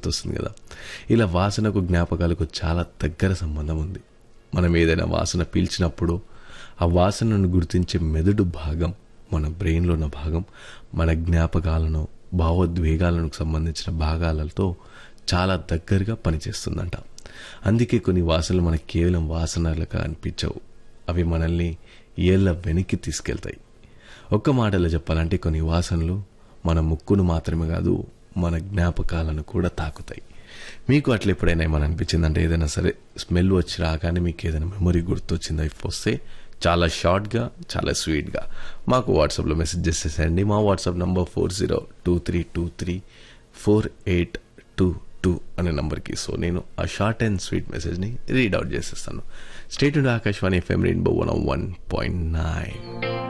గుర్తొస్తుంది కదా ఇలా వాసనకు జ్ఞాపకాలకు చాలా దగ్గర సంబంధం ఉంది మనం ఏదైనా వాసన పీల్చినప్పుడు ఆ వాసనను గుర్తించే మెదడు భాగం మన బ్రెయిన్లో ఉన్న భాగం మన జ్ఞాపకాలను భావోద్వేగాలకు సంబంధించిన భాగాలతో చాలా దగ్గరగా పనిచేస్తుందంట అందుకే కొన్ని వాసనలు మనకు కేవలం వాసనలుగా అనిపించవు అవి మనల్ని ఏళ్ళ వెనక్కి తీసుకెళ్తాయి ఒక్క మాటలో చెప్పాలంటే కొన్ని వాసనలు మన ముక్కును మాత్రమే కాదు మన జ్ఞాపకాలను కూడా తాకుతాయి మీకు అట్లా ఎప్పుడైనా ఏమైనా అనిపించిందంటే ఏదైనా సరే స్మెల్ వచ్చి రాగానే మీకు ఏదైనా మెమరీ గుర్తొచ్చిందా ఇఫ్ వస్తే చాలా షార్ట్గా చాలా స్వీట్గా మాకు వాట్సాప్లో మెసేజ్ చేసేసేయండి మా WhatsApp number four zero two three two three four eight two two అనే నంబర్కి సో నేను ఆ షార్ట్ అండ్ స్వీట్ మెసేజ్ని రీడ్ అవుట్ చేసేస్తాను stay Akashvani FM rainbow one one point nine